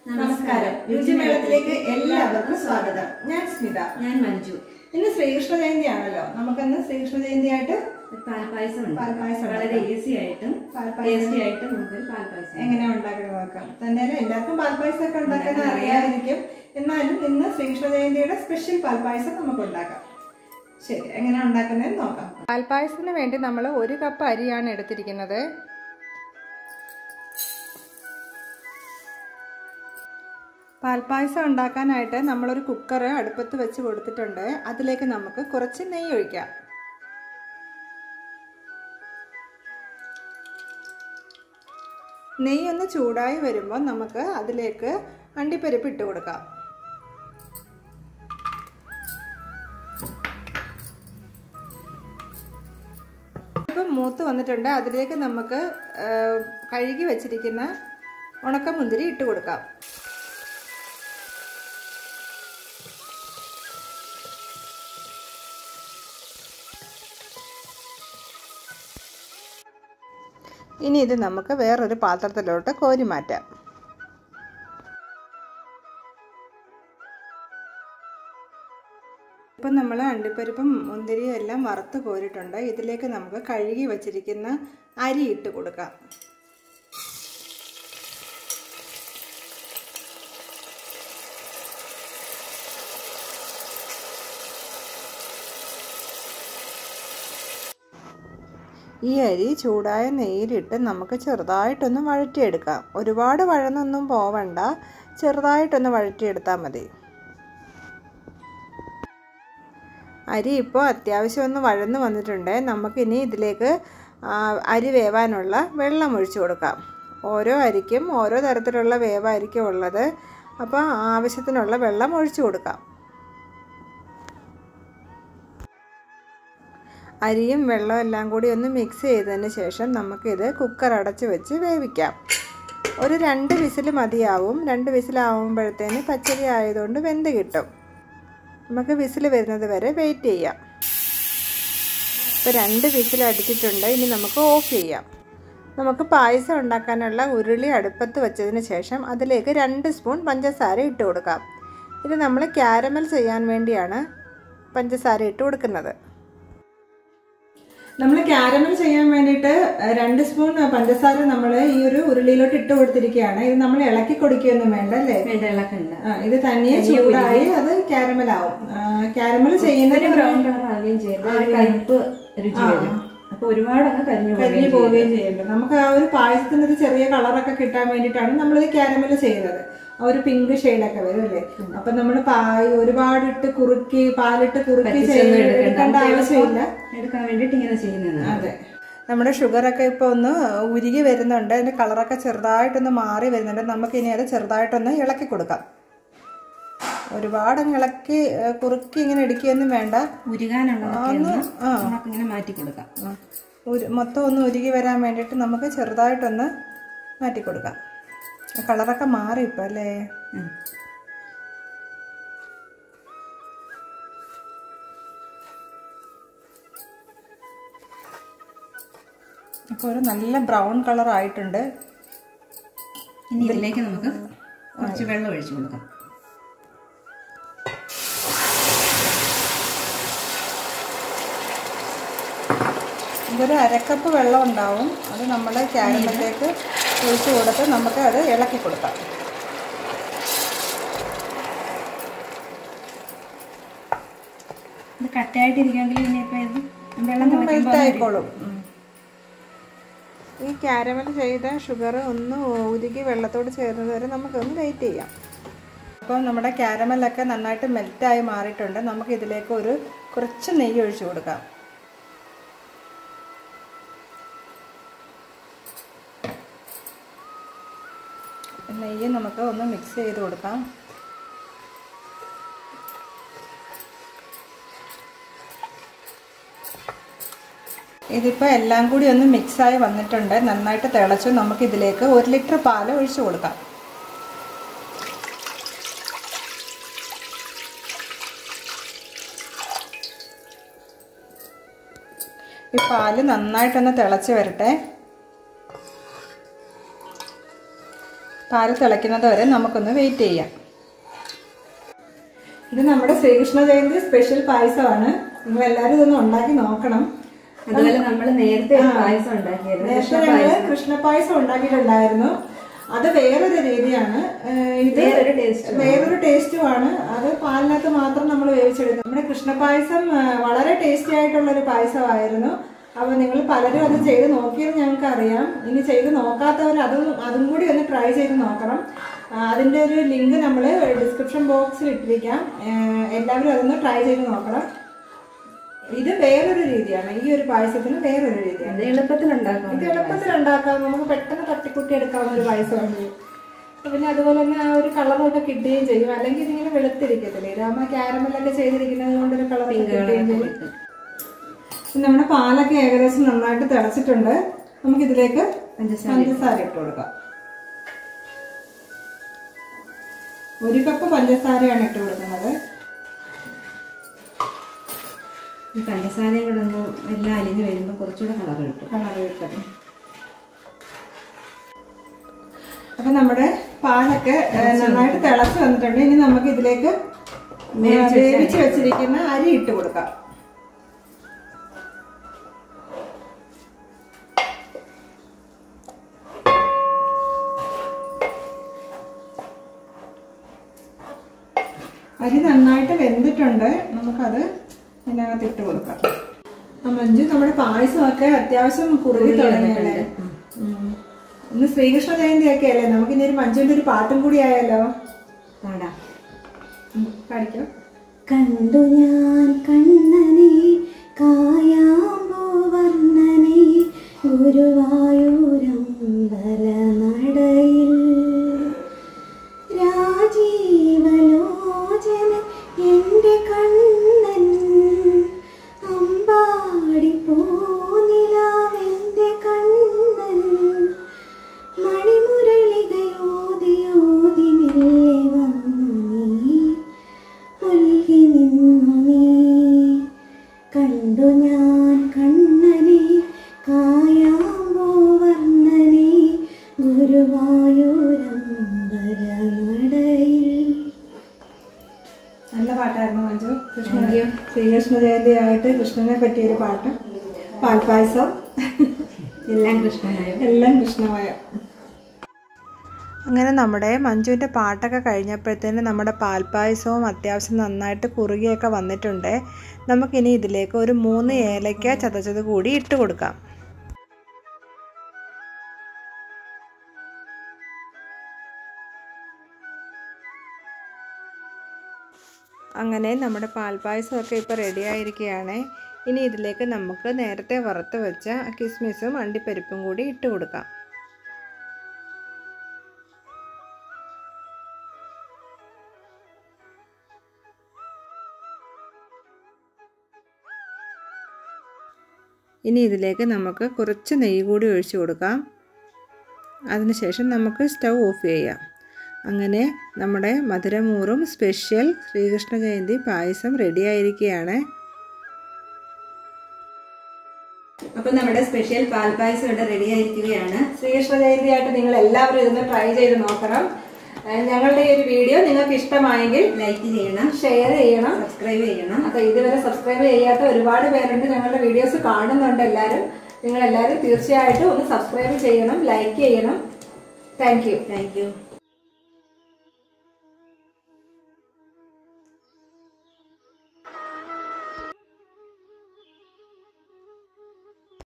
നമസ്കാരം രുചിമേളത്തിലേക്ക് എല്ലാവർക്കും സ്വാഗതം ഞാൻ സ്മിത ഞാൻ മഞ്ജു ഇന്ന് ശ്രീകൃഷ്ണ ജയന്തി ആണല്ലോ നമുക്കിന്ന് ശ്രീകൃഷ്ണ ജയന്തിയായിട്ട് പാൽപ്പായസം ഉണ്ട്. പാൽപ്പായസം വളരെ ഉണ്ടാക്കാം. ഈസി ആയിട്ടും പാൽപ്പായസം. ടേസ്റ്റി ആയിട്ടും നമുക്ക് പാൽപ്പായസം എങ്ങനെ ഉണ്ടാക്കുന്നത് നോക്കാം തന്നെ എല്ലാവർക്കും പാൽപ്പായസം ഒക്കെ ഉണ്ടാക്കാൻ അറിയാമായിരിക്കും എന്നാലും ഇന്ന് ശ്രീകൃഷ്ണ ജയന്തിയുടെ സ്പെഷ്യൽ പാൽപ്പായസം നമുക്ക് ഉണ്ടാക്കാം ശരി എങ്ങനെ ഉണ്ടാക്കുന്നതെന്ന് നോക്കാം പാൽപ്പായസത്തിന് വേണ്ടി നമ്മൾ ഒരു കപ്പ് അരിയാണ് എടുത്തിരിക്കുന്നത് പാൽപ്പായസം ഉണ്ടാക്കാനായിട്ട് നമ്മളൊരു കുക്കർ അടുപ്പത്ത് വെച്ച് കൊടുത്തിട്ടുണ്ട് അതിലേക്ക് നമുക്ക് കുറച്ച് നെയ്യ് ഒഴിക്കാം നെയ്യ് ഒന്ന് ചൂടായി വരുമ്പോൾ നമുക്ക് അതിലേക്ക് അണ്ടിപ്പരിപ്പ് ഇട്ട് കൊടുക്കാം ഇപ്പം മൂത്ത് വന്നിട്ടുണ്ട് അതിലേക്ക് നമുക്ക് ആ, കഴുകി വെച്ചിരിക്കുന്ന ഉണക്കമുന്തിരി ഇട്ട് കൊടുക്കാം ഇനി ഇത് നമുക്ക് വേറൊരു പാത്രത്തിലോട്ട് കോരി മാറ്റാം ഇപ്പം നമ്മൾ അണ്ടിപ്പരിപ്പും മുന്തിരിയും എല്ലാം വറുത്ത് കോരിട്ടുണ്ട് ഇതിലേക്ക് നമുക്ക് കഴുകി വച്ചിരിക്കുന്ന അരി ഇട്ട് കൊടുക്കാം ഈ അരി ചൂടായ നെയ്യിലിട്ട് നമുക്ക് ചെറുതായിട്ടൊന്ന് വഴറ്റിയെടുക്കാം ഒരുപാട് വഴന്നൊന്നും പോവണ്ട ചെറുതായിട്ടൊന്ന് വഴറ്റിയെടുത്താൽ മതി അരി ഇപ്പോൾ അത്യാവശ്യം ഒന്ന് വഴന്ന് വന്നിട്ടുണ്ട് നമുക്കിനി ഇതിലേക്ക് ആ, അരി വേവാനുള്ള വെള്ളം ഒഴിച്ചു കൊടുക്കാം ഓരോ അരിക്കും ഓരോ തരത്തിലുള്ള വേവായിരിക്കും ഉള്ളത് അപ്പോൾ ആവശ്യത്തിനുള്ള വെള്ളം ഒഴിച്ചു കൊടുക്കാം അരിയും വെള്ളവും എല്ലാം കൂടി ഒന്ന് മിക്സ് ചെയ്തതിന് ശേഷം നമുക്കിത് കുക്കർ അടച്ച് വെച്ച് വേവിക്കാം ഒരു രണ്ട് വിസിൽ മതിയാവും രണ്ട് വിസിലാവുമ്പോഴത്തേന് പച്ചരി ആയതുകൊണ്ട് വെന്ത് കിട്ടും നമുക്ക് വിസിൽ വരുന്നത് വരെ വെയിറ്റ് ചെയ്യാം ഇപ്പോൾ രണ്ട് വിസിൽ അടിച്ചിട്ടുണ്ട് ഇനി നമുക്ക് ഓഫ് ചെയ്യാം നമുക്ക് പായസം ഉണ്ടാക്കാനുള്ള ഉരുളി അടുപ്പത്ത് വെച്ചതിന് ശേഷം അതിലേക്ക് രണ്ട് സ്പൂൺ പഞ്ചസാര ഇട്ട് കൊടുക്കാം ഇത് നമ്മൾ ക്യാരമൽ ചെയ്യാൻ വേണ്ടിയാണ് പഞ്ചസാര ഇട്ട് കൊടുക്കുന്നത് നമ്മൾ ക്യാരമൽ ചെയ്യാൻ വേണ്ടിയിട്ട് അഹ്, രണ്ട് സ്പൂൺ പഞ്ചസാര നമ്മൾ ഈ ഒരു ഉരുളിയിലോട്ട് ഇട്ട് കൊടുത്തിരിക്കുകയാണ് ഇത് നമ്മൾ ഇളക്കി കൊടുക്കുകയൊന്നും വേണ്ട അല്ലേ വേണ്ട ഇളക്കണ്ട ആ, ഇത് തനിയെ ചൂടായി അത് ക്യാരമൽ ആവും ക്യാരമൽ ചെയ്യുന്നതിന് ബ്രൗൺ കളർ ആവുകയും ചെയ്ത് ഒരു കയ്പ് രുചി വരും അപ്പൊ ഒരുപാട് അങ്ങ് കരിഞ്ഞു കരിഞ്ഞു പോവുകയും പോവുകയും ചെയ്യണ്ട നമുക്ക് ആ ഒരു പായസത്തിന് ഒരു ചെറിയ കളറൊക്കെ കിട്ടാൻ വേണ്ടിയിട്ടാണ് നമ്മളിത് ക്യാരമൽ ചെയ്യുന്നത് ആ ഒരു പിങ്ക് ഷെയ്ഡൊക്കെ വരും അല്ലേ അപ്പൊ നമ്മൾ ഒരുപാട് ഇട്ട് കുറുക്കി പാലിട്ട് കുറുക്കി ചെയ്ത് എടുക്കേണ്ട ആവശ്യമില്ല എടുക്കാൻ വേണ്ടിട്ട് ഇങ്ങനെ ചെയ്യുന്നതാണ് അതെ നമ്മുടെ ഷുഗറൊക്കെ ഇപ്പോൾ ഒന്ന് ഉരുകി വരുന്നുണ്ട് അതിൻ്റെ കളറൊക്കെ ചെറുതായിട്ടൊന്ന് മാറി വരുന്നുണ്ട് നമുക്കിനി അത് ചെറുതായിട്ടൊന്ന് ഇളക്കി കൊടുക്കാം ഒരുപാട് അങ്ങ് ഇളക്കി ഏ, കുറുക്കി ഇങ്ങനെ ഇടിക്കുകയൊന്നും വേണ്ട ഉരുകാനുള്ളതൊക്കെ ഒന്ന് ഒന്ന് ആ നമുക്കിങ്ങനെ മാറ്റി കൊടുക്കാം ആ. ഉരു- മൊത്തം ഒന്ന് ഉരുകി വരാൻ വേണ്ടിയിട്ട് നമുക്ക് ചെറുതായിട്ടൊന്ന് മാറ്റി കൊടുക്കാം ആ കളറൊക്കെ മാറി ഇപ്പം അല്ലേ ഉം. ഇപ്പോൾ ഒരു നല്ല ബ്രൗൺ കളർ ആയിട്ടുണ്ട് ഇനി ഇതിലേക്ക് നമുക്ക് കുറച്ച് വെള്ളം ഒഴിച്ചു കൊടുക്കാം ഇതൊരു അരക്കപ്പ് വെള്ളം ഉണ്ടാവും അത് നമ്മൾ ക്യാരമലിലേക്ക് ഒഴിച്ച് കൊടുത്ത് നമുക്ക് അത് ഇളക്കി കൊടുക്കാം ഇത് കട്ടയായിട്ടിരിക്കുമെങ്കിൽ ഇനിയിപ്പോ ഇത് വെള്ളം തിളയ്ക്കുമ്പോൾ മെൽറ്റ് ആയിക്കോളും ഉം. ഈ ക്യാരമൽ ചെയ്ത ഷുഗർ ഒന്ന് ഉരുകി വെള്ളത്തോട് ചേർന്നത് വരെ നമുക്കൊന്ന് വെയിറ്റ് ചെയ്യാം അപ്പോൾ നമ്മുടെ ക്യാരമലൊക്കെ നന്നായിട്ട് മെൽറ്റായി മാറിയിട്ടുണ്ട് നമുക്ക് ഇതിലേക്ക് ഒരു കുറച്ച് നെയ്യ് ഒഴിച്ചു കൊടുക്കാം നെയ്യ് നമുക്ക് ഒന്ന് മിക്സ് ചെയ്ത് കൊടുക്കാം ഇതിപ്പോൾ എല്ലാം കൂടി ഒന്ന് മിക്സായി വന്നിട്ടുണ്ട് നന്നായിട്ട് തിളച്ചു നമുക്ക് ഇതിലേക്ക് ഒരു ലിറ്റർ പാൽ ഒഴിച്ചു കൊടുക്കാം ഈ പാല് നന്നായിട്ടൊന്ന് തിളച്ച് വരട്ടെ പാല് തിളയ്ക്കുന്നത് വരെ നമുക്കൊന്ന് വെയിറ്റ് ചെയ്യാം ഇത് നമ്മുടെ ശ്രീകൃഷ്ണ ജയന്തി സ്പെഷ്യൽ പായസമാണ് നിങ്ങൾ എല്ലാവരും ഇതൊന്ന് ഉണ്ടാക്കി നോക്കണം അതുപോലെ നമ്മൾ നേരത്തെ ഒരു പായസം ഉണ്ടാക്കിയായിരുന്നു നേരത്തെ ഞങ്ങള് കൃഷ്ണ പായസം ഉണ്ടാക്കിയിട്ടുണ്ടായിരുന്നു അത് വേറൊരു രീതിയാണ് ഏഹ് ഇത് വേറൊരു taste വേറൊരു ടേസ്റ്റുമാണ് അത് പാലിനകത്ത് മാത്രം നമ്മൾ വേവിച്ചെടുക്കും നമ്മുടെ കൃഷ്ണ പായസം ഏഹ് വളരെ ടേസ്റ്റി ആയിട്ടുള്ള ഒരു പായസമായിരുന്നു അപ്പൊ നിങ്ങൾ പലരും അത് ചെയ്ത് നോക്കിയത് ഞങ്ങൾക്ക് അറിയാം ഇനി ചെയ്ത് നോക്കാത്തവർ അതും അതും കൂടി ഒന്ന് ട്രൈ ചെയ്ത് നോക്കണം ആ, അതിന്റെ ഒരു ലിങ്ക് നമ്മൾ ഡിസ്ക്രിപ്ഷൻ ബോക്സിൽ ഇട്ടിരിക്കാം ഏഹ് എല്ലാവരും അതൊന്ന് ട്രൈ ചെയ്ത് നോക്കണം ഇത് വേറൊരു രീതിയാണ് ഈ ഒരു പായസത്തിന് വേറൊരു രീതിയാണ് അത് എളുപ്പത്തിൽ ഉണ്ടാക്കാം ഇത് എളുപ്പത്തിൽ ഉണ്ടാക്കാം നമുക്ക് പെട്ടെന്ന് തട്ടിക്കുട്ടി എടുക്കാവുന്ന ഒരു പായസമാണ് അപ്പൊ പിന്നെ അതുപോലെ തന്നെ ആ ഒരു കളറൊക്കെ കിട്ടുകയും ചെയ്യും അല്ലെങ്കിൽ ഇതിങ്ങനെ വെളുത്തിരിക്കത്തില്ലേ ഇതാകുമ്പോൾ ക്യാരമലൊക്കെ ചെയ്തിരിക്കുന്നത് കൊണ്ട് ഒരു കളർ കിട്ടുകയും ചെയ്യും ഇനി നമ്മുടെ പാലൊക്കെ ഏകദേശം നന്നായിട്ട് തിളച്ചിട്ടുണ്ട് നമുക്ക് ഇതിലേക്ക് പഞ്ചസാര ഇട്ട് കൊടുക്കാം ഒരു കപ്പ് പഞ്ചസാരയാണ് ഇട്ട് കൊടുക്കുന്നത് ഈ പഞ്ചസാരയും കൂടെ ഒന്ന് എല്ലാം അലിഞ്ഞ് വരുമ്പോൾ കുറച്ചുകൂടെ കളർ കിട്ടും കളർ കിട്ടും അപ്പൊ നമ്മുടെ പാലൊക്കെ ഏ, നന്നായിട്ട് തിളച്ച് വന്നിട്ടുണ്ട് ഇനി നമുക്ക് ഇതിലേക്ക് വേവിച്ച് വെച്ചിരിക്കുന്ന അരി ഇട്ട് കൊടുക്കാം അരി നന്നായിട്ട് വെന്തിട്ടുണ്ട് നമുക്കത് ഇതിനകത്ത് ഇട്ട് കൊടുക്കാം ആ മഞ്ജു നമ്മുടെ പായസമൊക്കെ അത്യാവശ്യം കുറുകി തുടങ്ങിയല്ലേ ഉം. ഇന്ന് ശ്രീകൃഷ്ണ ജയന്തി ഒക്കെ അല്ലേ നമുക്ക് ഇനി ഒരു മഞ്ജുവിന്റെ ഒരു പാട്ടും കൂടി ആയാലോ പാടാം പാടിക്കോ കണ്ടു ഞാൻ കണ്ണനെ കായാമ്പോ വർണ്ണനെ ഗുരുവായൂരമ്പല നടയിൽ രാജീവലോചന എൻ്റെ കണ്ണൻ അമ്പാടി പോനിലാവെൻ്റെ കണ്ണൻ മണിമുരളികയോതിയോതി മെല്ലെ വന്നു നീ ഒഴുകി നിന്നു നീ കണ്ടു ഞാൻ കണ്ണനെ കായാമ്പോ വർണ്ണനെ ഗുരുവായൂരമ്പരമടയിൽ നല്ല പാട്ടായിരുന്നു മഞ്ജു കൃഷ്ണ ശ്രീകൃഷ്ണ ജയന്തി ആയിട്ട് കൃഷ്ണനെ പറ്റിയൊരു പാട്ട് പാൽപ്പായസം എല്ലാം കൃഷ്ണനായും എല്ലാം കൃഷ്ണമയം അങ്ങനെ നമ്മുടെ മഞ്ജുവിൻ്റെ പാട്ടൊക്കെ കഴിഞ്ഞപ്പോഴത്തേന് നമ്മുടെ പാൽപ്പായസവും അത്യാവശ്യം നന്നായിട്ട് കുറുകിയൊക്കെ വന്നിട്ടുണ്ട് നമുക്കിനി ഇതിലേക്ക് ഒരു മൂന്ന് ഏലക്ക ചതച്ചത് കൂടി ഇട്ട് കൊടുക്കാം അങ്ങനെ നമ്മുടെ പാൽപ്പായസമൊക്കെ ഇപ്പോൾ റെഡി ആയിരിക്കുകയാണ് ഇനി ഇതിലേക്ക് നമുക്ക് നേരത്തെ വറുത്ത് വെച്ച കിസ്മിസും അണ്ടിപ്പരിപ്പും കൂടി ഇട്ട് കൊടുക്കാം ഇനി ഇതിലേക്ക് നമുക്ക് കുറച്ച് നെയ്യ് കൂടി ഒഴിച്ചു കൊടുക്കാം അതിനുശേഷം നമുക്ക് സ്റ്റൗ ഓഫ് ചെയ്യാം അങ്ങനെ നമ്മുടെ മധുരമൂറും സ്പെഷ്യൽ ശ്രീകൃഷ്ണ ജയന്തി പായസം റെഡി ആയിരിക്കുകയാണ് അപ്പൊ നമ്മുടെ സ്പെഷ്യൽ പാൽപ്പായസം ഇവിടെ റെഡി ആയിരിക്കുകയാണ് ശ്രീകൃഷ്ണ ജയന്തി ആയിട്ട് നിങ്ങൾ എല്ലാവരും ഇതൊന്ന് ട്രൈ ചെയ്ത് നോക്കണം ഏഹ് ഞങ്ങളുടെ ഈ ഒരു വീഡിയോ നിങ്ങൾക്ക് ഇഷ്ടമായെങ്കിൽ ലൈക്ക് ചെയ്യണം ഷെയർ ചെയ്യണം സബ്സ്ക്രൈബ് ചെയ്യണം അപ്പൊ ഇതുവരെ സബ്സ്ക്രൈബ് ചെയ്യാത്ത ഒരുപാട് പേരുണ്ട് ഞങ്ങളുടെ വീഡിയോസ് കാണുന്നുണ്ട് എല്ലാവരും നിങ്ങൾ എല്ലാവരും തീർച്ചയായിട്ടും ഒന്ന് സബ്സ്ക്രൈബ് ചെയ്യണം ലൈക്ക് ചെയ്യണം താങ്ക് യു താങ്ക് യു